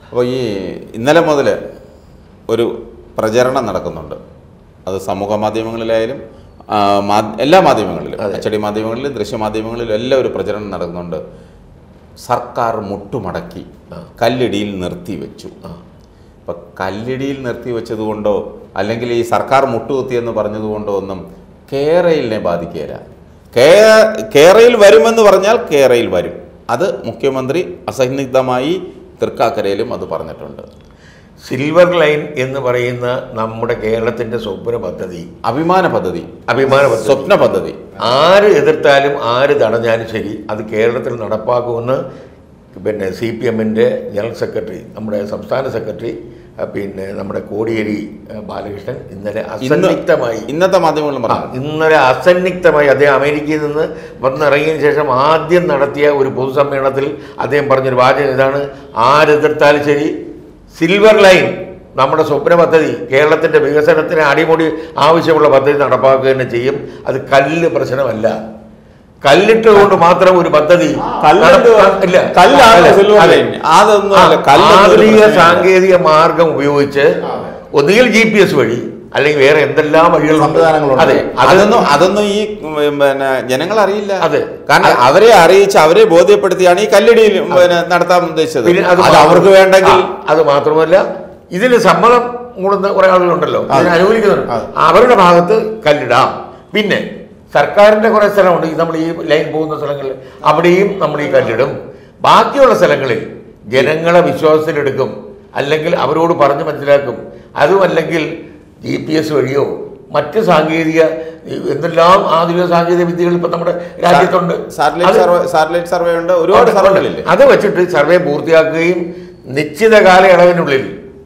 അപ്പോൾ ഈ ഇന്നലെ മുതൽ ഒരു പ്രചരണം നടക്കുന്നുണ്ട് അത് സമൂഹ മാധ്യമങ്ങളിലായാലും ആ, മാ- എല്ലാ മാധ്യമങ്ങളിലും അച്ചടി മാധ്യമങ്ങളിലും ദൃശ്യമാധ്യമങ്ങളിലും എല്ലാം ഒരു പ്രചരണം നടക്കുന്നുണ്ട് സർക്കാർ മുട്ടുമടക്കി കല്ലിടിയിൽ നിർത്തി വെച്ചു ഇപ്പം കല്ലിടിയിൽ നിർത്തി വെച്ചതുകൊണ്ടോ അല്ലെങ്കിൽ ഈ സർക്കാർ മുട്ടുകുത്തിയെന്ന് പറഞ്ഞതുകൊണ്ടോ ഒന്നും കേരളിനെ ബാധിക്കുകയില്ല കേ കേരയിൽ വരുമെന്ന് പറഞ്ഞാൽ കേരയിൽ വരും അത് മുഖ്യമന്ത്രി അസന്നിഗ്ധമായി തൃക്കാക്കരയിലും അത് പറഞ്ഞിട്ടുണ്ട് സിൽവർ ലൈൻ എന്ന് പറയുന്ന നമ്മുടെ കേരളത്തിന്റെ സ്വപ്ന പദ്ധതി അഭിമാന പദ്ധതി അഭിമാന പദ്ധതി സ്വപ്ന പദ്ധതി ആര് എതിർത്താലും ആര് തടഞ്ഞാലും ശരി അത് കേരളത്തിൽ നടപ്പാക്കുമെന്ന് പിന്നെ സി പി എമ്മിൻ്റെ ജനറൽ സെക്രട്ടറി നമ്മുടെ സംസ്ഥാന സെക്രട്ടറി ആ, പിന്നെ നമ്മുടെ കോടിയേരി ആ, ബാലകൃഷ്ണൻ ഇന്നലെ ഇന്ന് അസന്നിഗ്ധമായി ഇന്നത്തെ മാധ്യമങ്ങളും ആ, പറഞ്ഞു ഇന്നലെ അസന്നിഗ്ധമായി അദ്ദേഹം അമേരിക്കയിൽ നിന്ന് വന്നിറങ്ങിയതിന് ശേഷം ആദ്യം നടത്തിയ ഒരു പൊതുസമ്മേളനത്തിൽ അദ്ദേഹം പറഞ്ഞൊരു വാചകം ഇതാണ് ആരെതിർത്താലും ശരി സിൽവർ ലൈൻ നമ്മുടെ സ്വപ്ന പദ്ധതി കേരളത്തിൻ്റെ വികസനത്തിന് അടിമുടി ആവശ്യമുള്ള പദ്ധതി നടപ്പാക്കുക തന്നെ ചെയ്യും അത് കല്ല് പ്രശ്നമല്ല കല്ലിട്ടുകൊണ്ട് മാത്രം ഒരു പദ്ധതി കല്ലുണ്ട്. നടപ്പാ- ഇല്ല. കല്ലാണ് അല്ല, silver അതെ. line. അതൊന്നും അല്ല. കല്ലൊന്നും ഒരു ആധുനിക പ്രശ്നമില്ല. സാങ്കേതിക മാർഗം ഉപയോഗിച്ച് ഒന്നുകിൽ ജി പി എസ് വഴി അല്ലെങ്കിൽ വേറെ എന്തെല്ലാം വഴികളുണ്ട് സംവിധാനങ്ങളുണ്ട്. അതെ അതൊന്നും അതൊന്നും ഈ ഉം, പിന്നെ ജനങ്ങൾ അറിയില്ല അതെ. കാരണം അവരെ അറിയിച്ച് അവരെ ബോധ്യപ്പെടുത്തിയാണ് ഈ കല്ലടിയിൽ പിന്നെ നടത്താൻ ഉദ്ദേശിച്ചത് പിന്നെ അത് മാത്രം- അവർക്ക് വേണ്ടെങ്കിൽ ആ, അത് മാത്രമല്ല ഇതിന് സമ്മതം കൂടുന്ന കുറെ ആളുകളുണ്ടല്ലോ ഇതിനെ അനുകൂലിക്കുന്നുണ്ട് അതെ. അവരുടെ ഭാഗത്ത് കല്ലിടാം പിന്നെ സർക്കാരിന്റെ കുറെ സ്ഥലമുണ്ട് ഈ നമ്മൾ ഈ ലൈൻ പോകുന്ന സ്ഥലങ്ങളിൽ അവിടെയും നമ്മൾ ഈ കല്ലിടും ബാക്കിയുള്ള സ്ഥലങ്ങളിൽ ജനങ്ങളെ വിശ്വാസത്തിലെടുക്കും അല്ലെങ്കിൽ അവരോട് പറഞ്ഞ് മനസ്സിലാക്കും അതും അല്ലെങ്കിൽ ജി പി എസ് വഴിയോ മറ്റ് സാങ്കേതിക എന്തെല്ലാം ആധുനിക സാങ്കേതിക വിദ്യകൾ ഇപ്പൊ നമ്മുടെ രാജ്യത്തുണ്ട് സാറ്റലൈറ്റ് അത് സർവേ സാറ്റലൈറ്റ് സർവേ ഉണ്ട് ഒരുപാട് സർവേകളില്ലേ അത് വെച്ചിട്ട് സർവേ പൂർത്തിയാക്കുകയും നിശ്ചിത കാലയളവിനുള്ളിൽ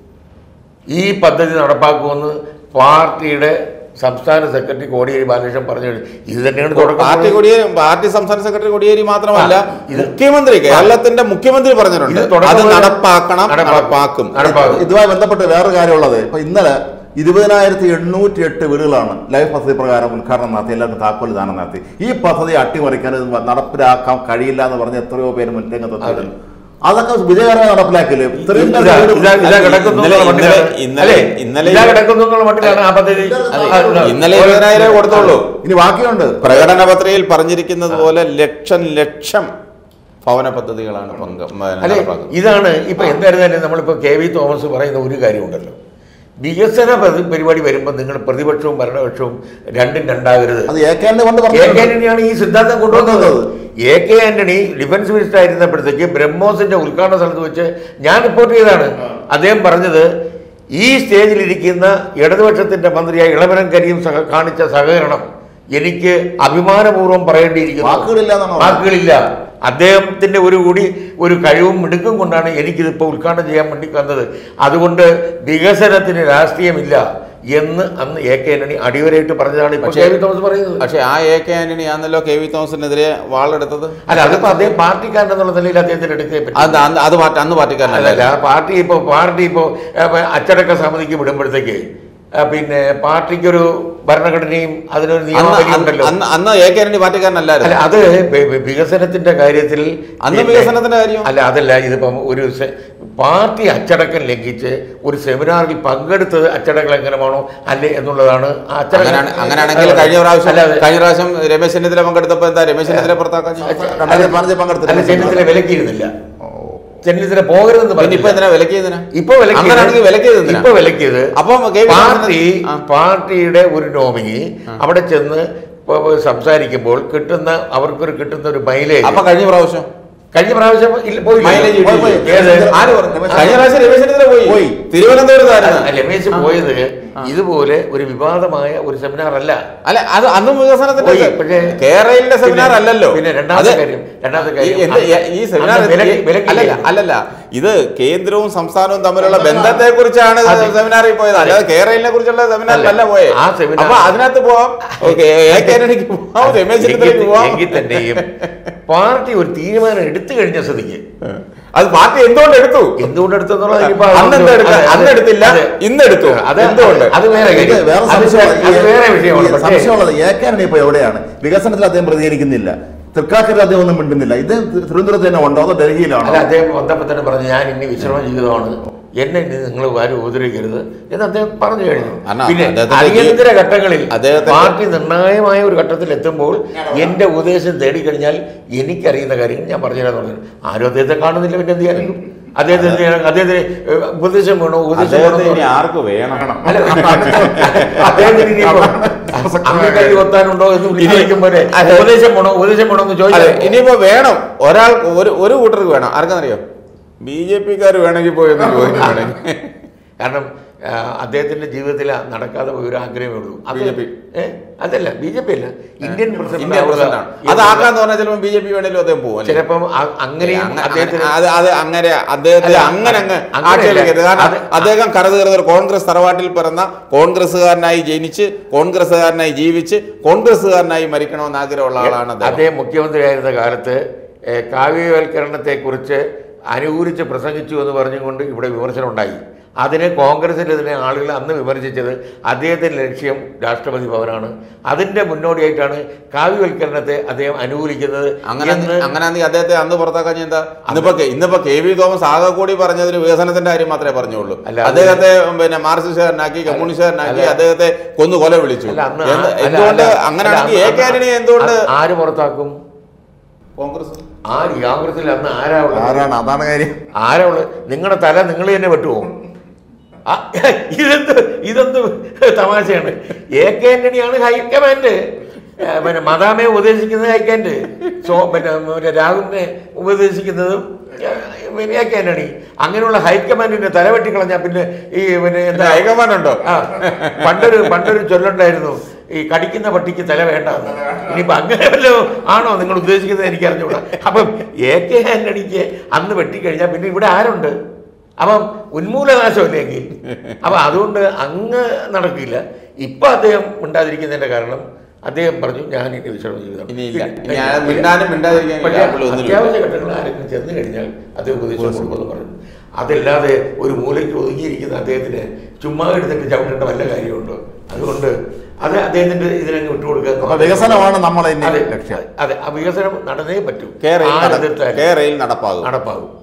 ഈ പദ്ധതി നടപ്പാക്കുമെന്ന് പാർട്ടിയുടെ സംസ്ഥാന സെക്രട്ടറി കോടിയേരി ബാലകൃഷ്ണൻ പറഞ്ഞു കഴിഞ്ഞു. ഇത് തന്നെയാണ് തുടക്കം പാർട്ടി കൊടിയേരി പാർട്ടി സംസ്ഥാന സെക്രട്ടറി കൊടിയേരി മാത്രമല്ല ആ, ഇത് മുഖ്യമന്ത്രി കേരളത്തിന്റെ മുഖ്യമന്ത്രി പറഞ്ഞിട്ടുണ്ട് ഇത് തുടക്കം അത് മുതൽ നടപ്പാക്കണം നടപ്പാക്കും. നടപ്പാക്കും നടപ്പാക്കും. ഇതുമായി ബന്ധപ്പെട്ട് വേറൊരു കാര്യമുള്ളത് ഇപ്പൊ ഇന്നലെ ഇരുപതിനായിരത്തി എണ്ണൂറ്റി എട്ട് വീടുകളാണ് ലൈഫ് പദ്ധതി പ്രകാരം ഉദ്ഘാടനം നടത്തി എല്ലാവർക്കും താക്കോൽ ദാനം നടത്തി ഈ പദ്ധതി അട്ടിമറിക്കാൻ ഇത് നടപ്പിലാക്കാൻ കഴിയില്ല എന്ന് പറഞ്ഞ് എത്രയോ പേര് മുൻരംഗത്ത് എത്തിയിരുന്നു. അതൊക്കെ വിജയകരമായി നടപ്പിലാക്കില്ലേ ഇത്രയും ഇതാ- വീട് ഇതാ- ഇതാ കിടക്കുന്നു ഇന്നലെ- എന്നുള്ള മട്ടിലാണ്. ഇന്നലെ- അല്ലേ? ഇന്നലെ- ഇതാ കിടക്കുന്നു എന്നുള്ള മട്ടിലാണ് ആ പദ്ധതി അതെ. ആ, ഇതാ. ഇന്നലെ ഇരുപതിനായിരം കൊടുത്തോളൂ ഇനി ബാക്കിയുണ്ട് പ്രകടന പത്രികയിൽ പറഞ്ഞിരിക്കുന്നത് പോലെ ലക്ഷം ലക്ഷം ഭവന പദ്ധതികളാണ് പങ്ക് അല്ലെ നടപ്പാക്കുന്നത് ഇതാണ് ഇപ്പൊ എന്തായിരുന്നാലും നമ്മളിപ്പോ കെ വി തോമസ് പറയുന്ന ഒരു കാര്യമുണ്ടല്ലോ വികസന പരി- പരിപാടി വരുമ്പോൾ നിങ്ങൾ പ്രതിപക്ഷവും ഭരണപക്ഷവും രണ്ടും രണ്ടാകരുത് അത് എ കെ ആന്റണി കൊണ്ട് എ കെ പറഞ്ഞു ആന്റണിയാണ് ഈ സിദ്ധാന്തം കൊണ്ടുവന്നത് കൊണ്ടുവന്നത്. A K Antony defence minister ആയിരുന്നപ്പോഴത്തേക്ക് ബ്രഹ്മോസിന്റെ ഉദ്ഘാടന സ്ഥലത്ത് വെച്ച് ഞാൻ റിപ്പോർട്ട് ചെയ്തതാണ് അദ്ദേഹം പറഞ്ഞത് ഈ സ്റ്റേജിലിരിക്കുന്ന ഇടതുപക്ഷത്തിന്റെ മന്ത്രിയായ ഇളവരം കരീം സഹ കാണിച്ച സഹകരണം എനിക്ക് അഭിമാനപൂർവ്വം പറയേണ്ടിയിരിക്കുന്നു വാക്കുകളില്ല എന്നാണോ? വാക്കുകളില്ല അദ്ദേഹത്തിന്റെ ഒരു കൂടി ഒരു കഴിവും മിടുക്കും കൊണ്ടാണ് എനിക്കിതിപ്പോൾ ഉദ്ഘാടനം ചെയ്യാൻ വേണ്ടി വന്നത് അതുകൊണ്ട് വികസനത്തിന് രാഷ്ട്രീയമില്ല എന്ന് അന്ന് എ കെ ആന്റണി അടിവരായിട്ട് പറഞ്ഞതാണ് ഇപ്പോൾ പക്ഷേ- കെ വി തോമസ് പറയുന്നത് പക്ഷെ ആ എ കെ ആന്റണി ആണല്ലോ കെ വി തോമസിനെതിരെ വാളെടുത്തത് അല്ല അതിപ്പോ അദ്ദേഹം പാർട്ടിക്കാരൻ എന്നുള്ള നിലയിൽ അദ്ദേഹത്തിന് എടുക്കുകയെ പറ്റും അത് അന്ന് അത് പാർട്ടി അന്ന് പാർട്ടിക്കാരനല്ല അല്ലല്ല പാർട്ടി ഇപ്പോൾ പാർട്ടി ഇപ്പോൾ അച്ചടക്ക സമിതിക്ക് വിടുമ്പോഴത്തേക്ക് ആ, പിന്നെ പാർട്ടിക്കൊരു ഭരണഘടനയും അതിനൊരു അന്ന് നിയമവരി ഉണ്ടല്ലോ അന്ന് അന്ന് എ കെ ആന്റണി അല്ല പാർട്ടിക്കാരനല്ലായിരുന്നു അത് വി- വി- വികസനത്തിന്റെ കാര്യത്തിൽ അന്ന് പിന്നെ- വികസനത്തിന്റെ കാര്യം അല്ല അതല്ല ഇതിപ്പം ഒരു സെ- പാർട്ടി അച്ചടക്കം ലംഘിച്ച് ഒരു സെമിനാറിൽ പങ്കെടുത്തത് അച്ചടക്ക ലംഘനമാണോ അല്ലേ എന്നുള്ളതാണ് ആ അച്ചടക്ക- അങ്ങനെയാണ് അങ്ങനെയാണെങ്കിൽ കഴിഞ്ഞ പ്രാവശ്യം അല്ല, അത് കഴിഞ്ഞ പ്രാവശ്യം രമേശ് ചെന്നിത്തല പങ്കെടുത്തപ്പോ എന്താ രമേശ് ചെന്നിത്തല പുറത്താക്കാൻ ചെയ്തു? രണ്ടായിരത്തി പതിനഞ്ചിൽ പങ്കെടുത്തില്ല. അല്ല ചെന്നിത്തല വിലക്കിയിരുന്നില്ല ചെന്നിത്തല പോകരുതെന്ന് പിന്നെ ഇപ്പൊ പറഞ്ഞില്ല. എന്തിനാ വിലക്കിയതിനാ ഇപ്പൊ വിലക്കിയത് അങ്ങനെയാണെങ്കിൽ വിലക്കിയത് എന്തിനാ? ഇപ്പൊ വിലക്കിയത് അപ്പം കെ വി പാർട്ടി തോമസിന് ആ. പാർട്ടിയുടെ ഒരു നോമിനി അവിടെ ചെന്ന് ഇപ്പൊ സംസാരിക്കുമ്പോൾ കിട്ടുന്ന അവർക്കൊരു കിട്ടുന്ന ഒരു മൈലേജ് അപ്പൊ കഴിഞ്ഞ പ്രാവശ്യം കഴിഞ്ഞ പ്രാവശ്യം ഇല്ല പോയില്ല. മൈലേജ് പോയി, പോയി. ഏത്? ആര് പറഞ്ഞു കഴിഞ്ഞ പ്രാവശ്യം രമേശ് ചെന്നിത്തല പോയി പോയി. തിരുവനന്തപുരത്തായിരുന്നു അല്ല, രമേശ് പോയത് ഇതുപോലെ ഒരു വിവാദമായ ഒരു സെമിനാർ അല്ല അല്ല അത് അന്നും വികസനത്തിന്റെ പോയി, പക്ഷേ കേരളയിലെ സെമിനാർ പിന്നെ- അല്ലല്ലോ പിന്നെ രണ്ടാമത്തെ അത് കാര്യം രണ്ടാമത്തെ ഈ- കാര്യം എന്ത് ഈ- ഈ സെമിനാർ അന്ന് വിലക്കി- വിലക്കിയില്ലേ? അല്ലല്ല അല്ലല്ല ഇത് കേന്ദ്രവും സംസ്ഥാനവും തമ്മിലുള്ള ബന്ധത്തെ കുറിച്ചാണ് അതെ. സെമിനാറിൽ പോയത് അല്ലാതെ കേരളയിനെ കുറിച്ചുള്ള സെമിനാറിലല്ല പോയെ ആ സെമിനാർ- അപ്പൊ അതിനകത്ത് പോവാം ഓക്കേ, എ കെ ആന്റണിക്ക് പോവാം രമേശ് ചെന്നിത്തലയ്ക്ക് എങ്കിൽ- പോവാം എങ്കിൽ തന്നെയും പാർട്ടി ഒരു തീരുമാനം എടുത്തു കഴിഞ്ഞ സ്ഥിതിക്ക് അത് പാർട്ടി എന്തുകൊണ്ട് എടുത്തു എന്തുകൊണ്ട് എടുത്തെന്നുള്ളത് ഇനിയിപ്പോ അന്ന് എന്താ എടുക്കുക? അതെ, അന്ന് അതെ, എടുത്തില്ല, അതെ. ഇന്ന് എടുത്തു. അത് എന്തുകൊണ്ട്? അത് വേറെ ഇത് കാര്യം. വേറെ അത് സംശയമുള്ളത് അത് വേറെ വിഷയമാണ് ഈ പക്ഷേ സംശയമുള്ളത് എ കെ ആന്റണി ഇപ്പൊ എവിടെയാണ് വികസനത്തിൽ അദ്ദേഹം പ്രതികരിക്കുന്നില്ല തൃക്കാക്കര അദ്ദേഹം ഒന്നും മിണ്ടുന്നില്ല ഇത് തിരുവനന്തപുരത്ത് തന്നെ ഉണ്ടോ അതോ അല്ല ഡൽഹിയിലാണോ അദ്ദേഹം വന്നപ്പോൾ തന്നെ പറഞ്ഞു ഞാൻ ഇനി വിശ്രമ ജീവിതമാണ് എന്നെ ഇനി നിങ്ങൾ ആരും ഉപദ്രവിക്കരുത് എന്ന് അദ്ദേഹം പറഞ്ഞു കഴിഞ്ഞു അണ്ണാ, പിന്നെ അദ്ദേഹത്തിന്റെ അടിയന്തര ഘട്ടങ്ങളിൽ അദ്ദേഹത്തിന്റെ- പാർട്ടി നിർണായകമായ ഒരു ഘട്ടത്തിൽ എത്തുമ്പോൾ എന്റെ ഉപദേശം തേടിക്കഴിഞ്ഞാൽ എനിക്കറിയുന്ന കാര്യങ്ങൾ ഞാൻ പറഞ്ഞുതരാന്ന് പറഞ്ഞു ആരും അദ്ദേഹത്തെ കാണുന്നില്ല പിന്നെ എന്ത് ചെയ്യാനും അദ്ദേഹത്തിന് അദ്ദേഹത്തിന് ഏഹ്, ഉപദേശം വേണോ ഉപദേശം വേണോ അദ്ദേഹത്തെ എന്ന് ഇനി ആർക്ക് വേണം അല്ല, അപ്പൊ അടുത്ത- അദ്ദേഹത്തിന് ഇനിയിപ്പോ അങ്ങനെ കൈ കൊത്താനുണ്ടോ എന്ന് വിളിക്കുമ്പോഴേ ഉപദേശം വേണോ ഉപദേശം വേണോ എന്ന് അതെ ചോദിച്ചാൽ ഇനിയിപ്പോ വേണം ഒരാൾ ഒരു ഒരു കൂട്ടർക്ക് വേണം ആർക്കെന്നറിയോ ബി ജെ പിക്കാർ വേണമെങ്കിൽ പോയി ഒന്ന് ചോദിക്കും വേണമെങ്കിൽ കാരണം ആ, അദ്ദേഹത്തിന്റെ ജീവിതത്തിൽ നടക്കാതെ പോയ ഒരു ആഗ്രഹമേ ഉള്ളൂ അത് BJP. ഏ? അതല്ല ബി ജെ പി അല്ല ഇന്ത്യൻ പ്രസിഡന്റ് ഇന്ത്യ ആവുക പ്രസിഡന്റാണ് അത് എന്നത് ആക്കാന്ന് പറഞ്ഞാൽ ചിലപ്പോൾ ബി ജെ പി വേണേലും അദ്ദേഹം പോകും അല്ലേ? ചിലപ്പം അ- അങ്ങനെയും അങ്ങ- അദ്ദേഹത്തിന് അത് അത് അങ്ങനെ അദ്ദേഹത്തെ അല്ല, അങ്ങനെ അങ്ങ് അങ്ങനെയല്ല. ആക്ഷേപിക്കരുത് കാരണം അത് അദ്ദേഹം കറുതീർന്ന കോൺഗ്രസ് തറവാട്ടിൽ പിറന്ന കോൺഗ്രസ്സുകാരനായി ജനിച്ച് കോൺഗ്രസ്സുകാരനായി ജീവിച്ച് കോൺഗ്രസ്സുകാരനായി മരിക്കണമെന്ന് ആഗ്രഹമുള്ള ആളാണ് അദ്ദേഹം അദ്ദേഹം മുഖ്യമന്ത്രിയായിരുന്ന കാലത്ത് ഏ, കാവ്യവൽക്കരണത്തെക്കുറിച്ച് അനുകൂലിച്ച് പ്രസംഗിച്ചു എന്ന് പറഞ്ഞുകൊണ്ട് ഇവിടെ വിമർശനം ഉണ്ടായി അതിനെ കോൺഗ്രസിലെതിരെ ആളുകൾ അന്ന് വിമർശിച്ചത് അദ്ദേഹത്തിൻ്റെ ലക്ഷ്യം രാഷ്ട്രപതി ഭവനാണ് അതിൻ്റെ മുന്നോടിയായിട്ടാണ് കാവ്യവൽക്കരണത്തെ അദ്ദേഹം അനുകൂലിക്കുന്നത് അങ്ങനെ എന്ന് അങ്ങനെയാണെങ്കിൽ അദ്ദേഹത്തെ അന്ന് പുറത്താക്കാൻ എന്താ ഇന്നിപ്പോ കെ- ഇന്നിപ്പോ കെ വി തോമസ് ആകെ കൂടി പറഞ്ഞതിന് വികസനത്തിന്റെ കാര്യം മാത്രമേ പറഞ്ഞുള്ളൂ അല്ല, അത് അദ്ദേഹത്തെ പിന്നെ മാർക്സിസ്റ്റുകാരനാക്കി കമ്മ്യൂണിസ്റ്റുകാരനാക്കി അല്ല. അദ്ദേഹത്തെ കൊന്നു കൊല വിളിച്ചു അല്ല, അന്ന് ആ- എന്ത്- അല്ല, എന്തുകൊണ്ട് അല്ല, അങ്ങനെയാണെങ്കിൽ അല്ല, എ കെ അന്ന് ആന്റണി എന്തുകൊണ്ട് ആ- ആര് പുറത്താക്കും കോൺഗ്രസ് ആര് കോൺഗ്രസിൽ അന്ന് ആരാ ഉള്ളത് ആരാണ് അതാണ് കാര്യം ആരാ ഉള്ളത് നിങ്ങളുടെ തല നിങ്ങൾ തന്നെ വെട്ടുപോകും ആ, ഇതെന്ത് ഇതെന്ത് തമാശയാണ് എ കെ ആന്റണിയാണ് ഹൈക്കമാൻഡ് ഏ, പിന്നെ മദാമയെ ഉപദേശിക്കുന്നത് ഹൈക്കമാൻഡ് സോ പിന്നെ മറ്റേ രാഹുലിനെ ഉപദേശിക്കുന്നതും ഏ, പിന്നെ എ കെ ആന്റണി അങ്ങനെയുള്ള ഹൈക്കമാൻഡിന്റെ തല വെട്ടിക്കളഞ്ഞാൽ പിന്നെ ഈ പിന്നെ എന്താ ഹൈക്കമാൻഡ് ഉണ്ടോ ആ, പണ്ടൊരു പണ്ടൊരു ചൊല്ലുണ്ടായിരുന്നു ഈ കടിക്കുന്ന പട്ടിക്ക് തല വേണ്ട എന്ന്. ഇനിയിപ്പോ അങ്ങനെ വല്ലോ ആണോ നിങ്ങൾ ഉദ്ദേശിക്കുന്നത് എനിക്ക് അറിഞ്ഞുകൂടാ അപ്പം എ കെ ആന്റണിക്ക് അന്ന് വെട്ടിക്കഴിഞ്ഞാൽ പിന്നെ ഇവിടെ ആരുണ്ട് അപ്പം ഉന്മൂലനാശമില്ലെങ്കിൽ അപ്പൊ അതുകൊണ്ട് അങ്ങ് നടക്കില്ല ഇപ്പൊ അദ്ദേഹം മിണ്ടാതിരിക്കുന്നതിന്റെ കാരണം അദ്ദേഹം പറഞ്ഞു ഞാൻ ഇനി വിശ്രമ ജീവിതം ഇനി ഇല്ല ഇനി അയാൾ മിണ്ടാനും മിണ്ടാതിരിക്കാനും പക്ഷേ യാതൊരു ഒന്നിനും ഇല്ല. അത്യാവശ്യ ഘട്ടങ്ങൾ ആരെങ്കിലും ചെന്ന് കഴിഞ്ഞാൽ അദ്ദേഹം ഉപദേശം കൊടുക്കുമെന്ന് പറഞ്ഞു അതല്ലാതെ ഒരു മൂലയ്ക്ക് ഒതുങ്ങിയിരിക്കുന്ന അദ്ദേഹത്തിന് ചുമ്മാ എടുത്തിട്ട് ചവിട്ടേണ്ട വല്ല കാര്യമുണ്ടോ അതുകൊണ്ട് അത് അദ്ദേഹത്തിന്റെ ഇതിനങ്ങ് വിട്ടുകൊടുക്കുക അപ്പൊ വികസനമാണ് നമ്മളെ ഇനി അതെ, ലക്ഷ്യം അതെ ആ വികസനം നടന്നേ പറ്റൂ കേരളയിൽ ആര് നട- എതിർത്താലും കേരളയിൽ നടപ്പാകും നടപ്പാകും